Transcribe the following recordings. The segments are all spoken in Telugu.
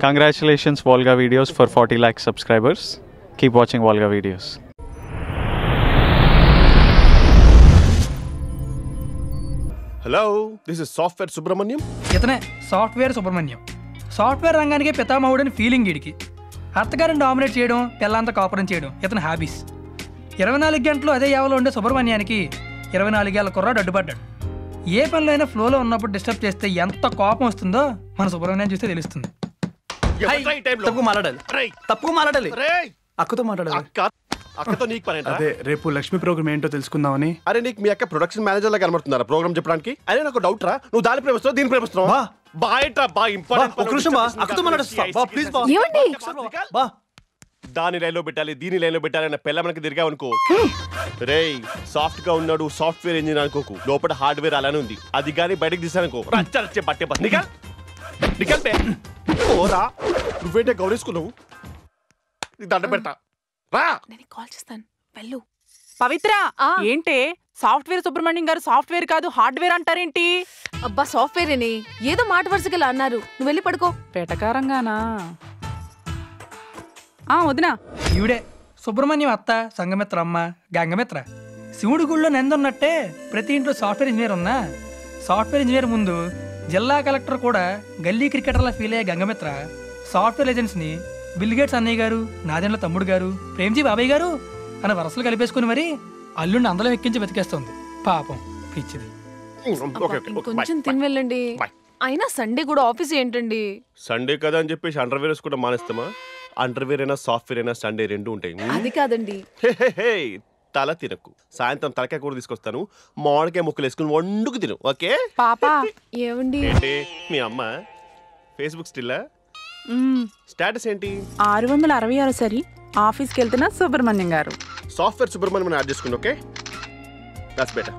Congratulations, Volga Videos, for 40 lakh subscribers. Keep watching Volga Videos. Hello this is software Subrahmanyam ఇతనే సాఫ్ట్వేర్ సుబ్రహ్మణ్యం సాఫ్ట్వేర్ రంగానికి పితామహుడని ఫీలింగ్ వీడికి అత్తగారిని డామినేట్ చేయడం పిల్లంతా కాపురం చేయడం ఇతని హ్యాబీస్ ఇరవై నాలుగు గంటలు అదే యావలో ఉండే సుబ్రహ్మణ్యానికి ఇరవై నాలుగేళ్ల కుర్రాడు అడ్డుపడ్డాడు ఏ పనిలో అయినా ఫ్లోలో ఉన్నప్పుడు డిస్టర్బ్ చేస్తే ఎంత కోపం వస్తుందో మన సుబ్రహ్మణ్యం చూస్తే తెలుస్తుంది ఎవడ్రా ఈ టైంలో? తప్పుగా మాట్లాడాలి రేయ్, తప్పుగా మాట్లాడాలి రేయ్, అక్కతో మాట్లాడాలి అక్క అక్కతో నీకు పనేంట్రా? అదే రేపు లక్ష్మీ ప్రోగ్రామ్ ఏంటో తెలుసుకుందామని అరే నీకు మీ అక్క ప్రొడక్షన్ మేనేజర్ లా కనబడుతున్నారా ప్రోగ్రామ్ చెప్పడానికి అరే నాకు డౌట్ రా నువ్వు దాని ప్రేమిస్తున్నావు దీని ప్రేమిస్తున్నావు బా. బా ఏంట్రా బా ఇంపార్టెంట్ బా, ఒక్క నిమిషం బా, అక్కతో మాట్లాడొస్తా. బా, ప్లీజ్ బా. ఏమండి బా దాని లైన్ లో పెట్టాలి దీని లైన్ లో పెట్టాలి అన్న పిల్ల మనకి తిరిగా అనుకో రేయ్ సాఫ్ట్ గా ఉన్నాడు సాఫ్ట్వేర్ ఇంజిన్ అనుకోకు లోపల హార్డ్వేర్ అలానే ఉంది అది కానీ బయటకు తీసానుకో రచ్చ రచ్చే బట్టే బస్ నికల్ నికల్ బే ఓరా నువ్వేంటే గౌరేసుకున్నావు నీకు దండ పెడతా రా నేను కాల్ చేస్తాను వెళ్ళు పవిత్ర ఆ. ఏంటే సాఫ్ట్వేర్ సుబ్రహ్మణ్యం గారు సాఫ్ట్వేర్ కాదు హార్డ్వేర్ అంటారేంటి అబ్బా సాఫ్ట్వేరేనే ఏదో మాట వరుసకి ఇలా అన్నారు నువ్వు వెళ్ళి పడుకో పెటకారంగానా ఆ వదినా ఈవిడే సుబ్రహ్మణ్యం అత్త సంగమిత్ర అమ్మ గంగమిత్ర శివుడి గుళ్ళో నెందున్నట్టే ప్రతి ఇంట్లో సాఫ్ట్వేర్ ఇంజనీర్ ఉన్నా సాఫ్ట్వేర్ ఇంజనీర్ ముందు జిల్లా కలెక్టర్ కూడా గల్లీ క్రికెటర్లా ఫీల్ అయ్యే గంగమిత్ర సాఫ్ట్వేర్ ఏజెన్సీని బిల్గేట్స్ అన్నయ్య గారు నాదెండ్ల తమ్ముడు గారు ప్రేమ్జీ బాబాయ్ గారు అని వరసలు కలిపేసుకుని మరి అల్లుడిని అందరం ఎక్కించి బతికేస్తుంది పాపం పిచ్చిది ఓకే ఓకే ఓకే ఇంకొంచెం తిని వెళ్ళండి Bye. అయినా సండే కూడా ఆఫీస్ ఏంటండి సండే కదా అని చెప్పేసి అండర్వేర్ వేసుకోవడం మానేస్తామా అండర్వేర్ అయినా సాఫ్ట్వేర్ అయినా సండే రెండు ఉంటాయి అది కాదండి హే, హే, హే, తల తినకు సాయంత్రం తలకాయ కూర తీసుకొస్తాను మామిడికాయ ముక్కలు వేసుకుని వండుకు తిను ఓకే పాపా ఏమండి ఏంటి మీ అమ్మ ఫేస్బుక్ స్టిల్లా స్టేటస్ ఏంటి ఆరు వందల అరవై ఆరు సరి ఆఫీస్కి వెళ్తున్న సుబ్రహ్మణ్యం గారు సాఫ్ట్వేర్ సుబ్రహ్మణ్యం యాడ్ చేసుకోండి ఓకే దట్స్ బెటర్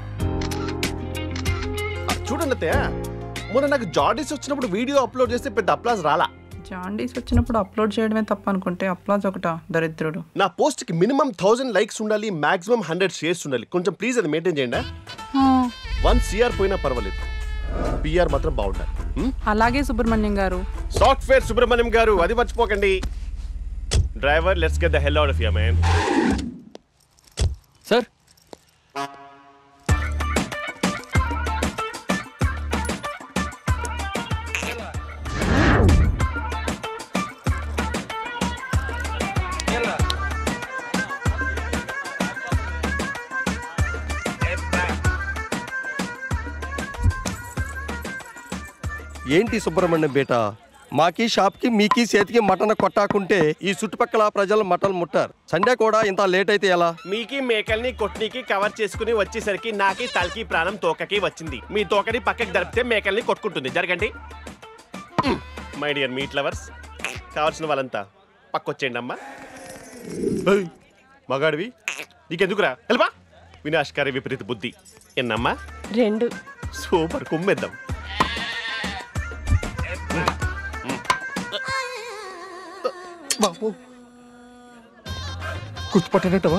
చూడండి అత్తయ్య మొన్న నాకు జాడీస్ వచ్చినప్పుడు వీడియో అప్లోడ్ చేస్తే పెద్ద అప్లాజ్ రాలా జాండీస్ వచ్చినప్పుడు అప్లోడ్ చేయడమే తప్ప అనుకుంటే అప్లాజ్ ఒకట దరిద్రుడు నా పోస్ట్ కి మినిమం థౌసండ్ లైక్స్ ఉండాలి మాక్సిమం హండ్రెడ్ షేర్స్ ఉండాలి కొంచెం ప్లీజ్ అది మెయింటైన్ చేయండి వన్ సిఆర్ పోయినా పర్వాలేదు పిఆర్ మాత్రం బాగుండాలి హ్మ్? అలాగే సుబ్రహ్మణ్యం గారు సాఫ్ట్వేర్ సుబ్రహ్మణ్యం గారు అది మర్చిపోకండి driver let's get the hell out of yeah man sir ఏంటి సుబ్రహ్మణ్యం బేట మాకి షాప్కి మీకి చేతికి మటన్ కొట్టాకుంటే ఈ చుట్టుపక్కల ప్రజలు మటన్ ముట్టారు సండే కూడా ఇంత లేట్ అయితే ఎలా మీకి మేకల్ని కొట్నికి కవర్ చేసుకుని వచ్చేసరికి నాకి తలకి ప్రాణం తోకకి వచ్చింది మీ తోకని పక్కకి దరిపితే మేకల్ని కొట్టుకుంటుంది జరగండి మై డియర్ మీట్ లవర్స్ కావాల్సిన వాళ్ళంతా పక్కొచ్చేయండి అమ్మా ఏయ్, మగాడివి నీకెందుకురా వెళ్ళబా వినాశకారి విపరీత బుద్ధి ఎన్నమ్మా రెండు సూపర్ కుమ్మేద్దాం బాబు గుర్తుపట్టినట్టవా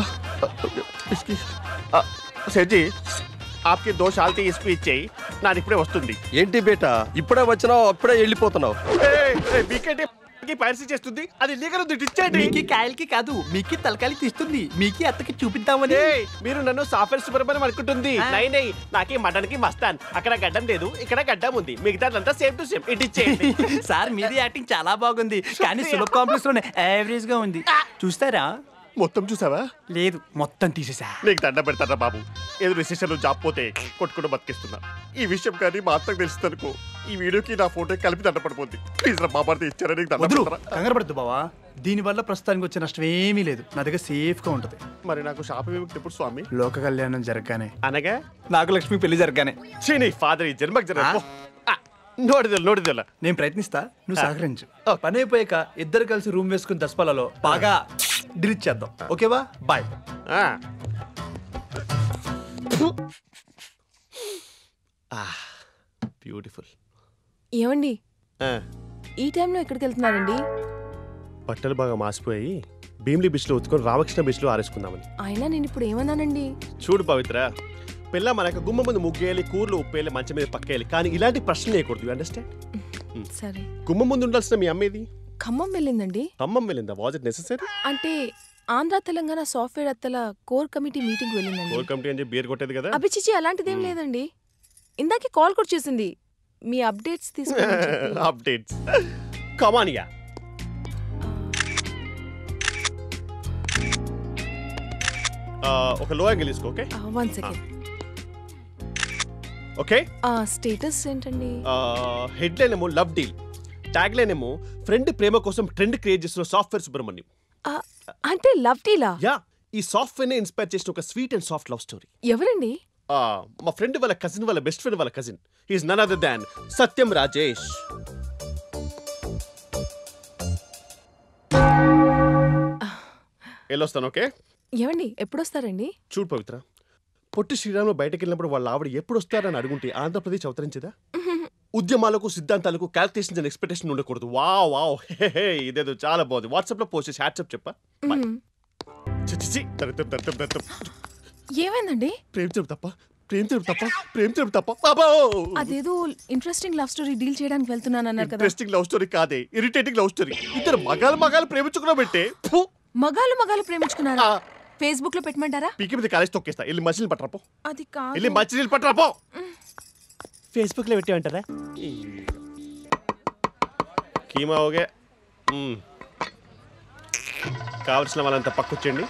సెడ్జీ ఆప్కి దో శాల్తీ ఇసుకు ఇచ్చేయి నాది ఇప్పుడే వస్తుంది ఏంటి బేట ఇప్పుడే వచ్చినావు అప్పుడే వెళ్ళిపోతున్నావు మీకంటే పైరసీ చేస్తుంది అది లీగల్ ఉంది ఇచ్చేయండి మీకి కాయలకి కాదు మీకి తలకాయలకి తీస్తుంది మీకి అత్తకి చూపిద్దామని ఏయ్, మీరు నన్ను సాఫ్ట్వేర్ సుబ్రహ్మణ్యం అనుకుంటుంది నై నై నాకే మటన్ కి మస్తాన్ అక్కడ గడ్డం లేదు ఇక్కడ గడ్డం ఉంది మిగతాదంతా సేమ్ టు సేమ్ ఇటు ఇచ్చేయండి సార్ మీది యాక్టింగ్ చాలా బాగుంది కానీ సులభ కాంప్లెక్స్ లోనే యావరేజ్ గా ఉంది చూస్తారా మొత్తం చూసావా లేదు మొత్తం తీసేసా నీకు దండ పెడతారా బాబు ఏదో రిసెషన్ జాబ్ పోతే కొట్టుకుంటూ బతికిస్తున్నా ఈ విషయం కానీ మా అత్తకు తెలుస్తుందనుకో ఈ వీడియోకి నా ఫోటో కలిపి దండ పడిపోద్ది ప్లీజ్ రా బాబార్ది ఇచ్చారా నీకు దండ వదులు పెడతారా కంగారు పడద్దు బావా దీనివల్ల ప్రస్తుతానికి వచ్చే నష్టం ఏమీ లేదు నా దగ్గర సేఫ్ గా ఉంటది మరి నాకు షాప్ విముక్తి ఎప్పుడు స్వామి లోక కళ్యాణం జరగగానే అనగా నాకు లక్ష్మి పెళ్లి జరగగానే చీ నీ ఫాదర్ ఈ జన్మకు జరగ నోడిదల నోడిదల నేను ప్రయత్నిస్తా నువ్వు సహకరించు పని అయిపోయాక ఇద్దరు కలిసి రూమ్ వేసుకుని దసపాలలో బాగా డిలీట్ చేద్దాం ఓకేవా బాయ్ బ్యూటిఫుల్ ఏమండి ఈ టైంలో ఎక్కడికి వెళ్తున్నారండి బట్టలు బాగా మాసిపోయి భీమ్లీ బీచ్ లో ఉతుకొని రామకృష్ణ బీచ్ లో ఆరేసుకుందామని అయినా నేను ఇప్పుడు ఏమన్నానండి చూడు పవిత్ర పిల్ల మనకు గుమ్మ ముందు ముగ్గేయాలి కూర్లు ఉప్పేయాలి మంచం మీద పక్కేయాలి కానీ ఇలాంటి ప్రశ్నలు వేయకూడదు అండర్స్టాండ్ సరే గుమ్మం ముందు ఉండాల్సిన మీ అమ్మేది ఖమ్మం వెళ్ళిందండి ఖమ్మం వెళ్ళిందా వాజ్ ఇట్ నెసెసరీ అంటే ఆంధ్ర తెలంగాణ సాఫ్ట్వేర్ అత్తల కోర్ కమిటీ మీటింగ్ వెళ్ళిందండి కోర్ కమిటీ అని చెప్పి బీర్ కొట్టేది కదా అభిచిచి అలాంటిదేం లేదండి ఇందాకే కాల్ కూడా చేసింది మీ అప్డేట్స్ తీసుకోమని చెప్పి. అప్డేట్స్ కమానియా ఒక లో యాంగిల్ తీసుకో ఓకే ఆ, వన్ సెకండ్ ఓకే ఆ స్టేటస్ ఏంటండి హెడ్ లైన్ ఏమో లవ్ డీల్ ట్యాగ్ లైన్ ఏమో ఫ్రెండ్ ప్రేమ కోసం ట్రెండ్ క్రియేట్ చేస్తున్న సాఫ్ట్వేర్ సుబ్రహ్మణ్యం ఆ, అంటే లవ్ టీలా యా ఈ సాఫ్ట్వేర్ నే ఇన్స్పైర్ చేసిన ఒక sweet and soft love story ఎవరండి మా ఫ్రెండ్ వాళ్ళ కజిన్ వాళ్ళ బెస్ట్ ఫ్రెండ్ వాళ్ళ cousin is none other than Satyam Rajesh వెళ్ళొస్తాను ఓకే ఏమండి ఎప్పుడొస్తారండి చూడు పవిత్ర పొట్టి శ్రీరాములు బయటకు వెళ్ళినప్పుడు వాళ్ళ ఆవిడ ఎప్పుడు వస్తారని అడుగుంటే ఆంధ్రప్రదేశ్ అవతరించదా ఉద్యమాలకు సిద్ధాంతాలకు క్యాల్కులేషన్స్ అండ్ ఎక్స్పెక్టేషన్ ఉండకూడదు వావ్ వావ్ హే హే ఇదేదో చాలా బాగుంది వాట్సాప్ లో పోస్ట్ చేసి హ్యాట్సప్ చెప్పా Bye. మ్మ్. చి, చి, చి. దరిద్రం, దరిద్రం, దరిద్రం. ఏమైందండి ప్రేమ తెలుపు తప్ప ప్రేమ తెలుపు తప్ప ప్రేమ తెలుపు తప్ప బాబో అదేదో ఇంట్రెస్టింగ్ లవ్ స్టోరీ డీల్ చేయడానికి వెళ్తున్నాను అన్నారు కదా ఇంట్రెస్టింగ్ లవ్ స్టోరీ కాదే ఇరిటేటింగ్ లవ్ స్టోరీ ఇద్దరు మగాలు మగాలు ప్రేమించుకున్నా పెట్టే ఫు. మగాళ్ళు మగాళ్ళు ప్రేమించుకున్నారా ఆ. ఫేస్బుక్ లో పెట్టమంటారా పీకి మీద కాలేజ్ తొక్కేస్తా వెళ్ళి మచిలీలు పట్టరాపో అది కాదు వెళ్ళి మచిలీలు పట్టరాపో ఫేస్బుక్ లో పెట్టేమంటారా కీమా ఓగే మ్మ్. కావలసిన వాళ్ళంతా పక్కొచ్చేయండి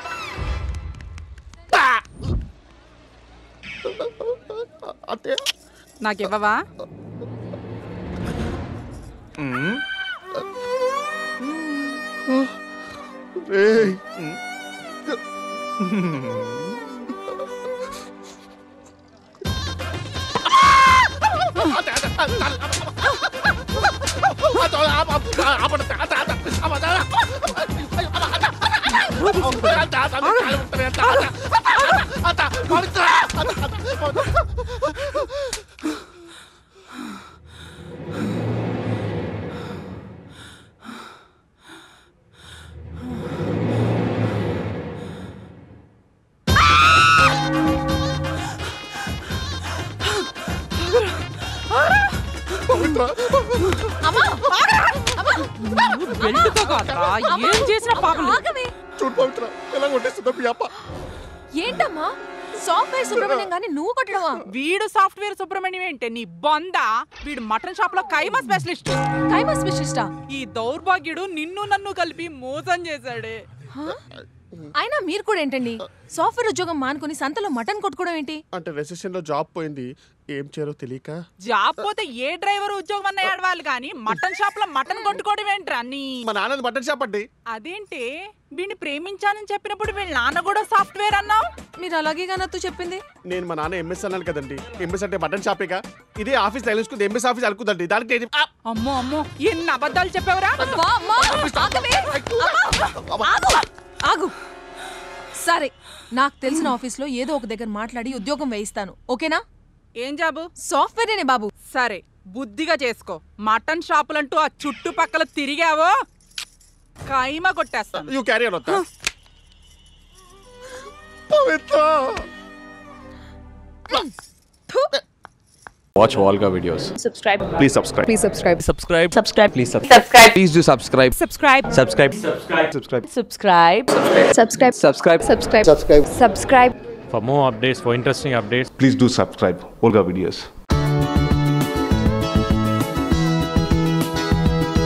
అంతే నాకు ఇవ్వవా రేయ్. బెల్ట్తో కాదురా ఏం చేసినా పాపం లేదు. ఆగవే చూడు పవిత్ర ఎలా కొట్టేస్తుందో మీ అప్ప ఏంటమ్మా సాఫ్ట్వేర్ సుబ్రహ్మణ్యం గాని నువ్వు కొట్టడమా వీడు సాఫ్ట్వేర్ సుబ్రహ్మణ్యం ఏంటే నీ బొంద వీడు మటన్ షాప్ లో కైమా స్పెషలిస్ట్ కైమా స్పెషలిస్టా ఈ దౌర్భాగ్యుడు నిన్ను నన్ను కలిపి మోసం చేశాడే అయినా మీరు కూడా ఏంటండి సాఫ్ట్వేర్ ఉద్యోగం మానుకుని సంతలో మటన్ కొట్టుకోవడం ఏంటి అంటే రెసెషన్ లో జాబ్ పోయింది ఏం చేయాలో తెలియక జాబ్ పోతే ఏ డ్రైవర్ ఉద్యోగం అన్న ఏడవాలి కానీ మటన్ షాప్ లో మటన్ కొట్టుకోవడం ఏంట్రా నీ మా నాన్నది మటన్ షాప్ అండి అదేంటి వీడిని ప్రేమించానని చెప్పినప్పుడు వీళ్ళ నాన్న కూడా సాఫ్ట్వేర్ అన్నావు మీరు అలాగేగా నాతో చెప్పింది నేను మా నాన్న ఎంఎస్ అన్నాను కదండి ఎంఎస్ అంటే మటన్ షాపేగా ఇదే ఆఫీస్ తగిలించుకుంది ఎంఎస్ ఆఫీస్ అనుకుందండి దానికి నేను- ఆ! అమ్మో అమ్మో ఎన్ని అబద్ధాలు చెప్పావురా అబ్బా, అమ్మా, ఆగవే. అమ్మా, ఆగు ఆగు సరే నాకు తెలిసిన ఆఫీస్లో ఏదో ఒక దగ్గర మాట్లాడి ఉద్యోగం వేయిస్తాను ఓకేనా ఏం జాబు సాఫ్ట్వేరేనే బాబు సరే బుద్ధిగా చేసుకో మటన్ షాపులంటూ ఆ చుట్టుపక్కల తిరిగావో కైమా కొట్టేస్తాను యూ క్యారీ ఆన్ వద్దా పవిత్ర Watch Volga videos. subscribe Please subscribe. please subscribe Subscribe. subscribe Please subscribe. subscribe Please do subscribe. subscribe Subscribe. Subscribe. Subscribe. subscribe subscribe Subscribe. subscribe subscribe subscribe For more updates, for interesting updates, Please do subscribe Olga Videos.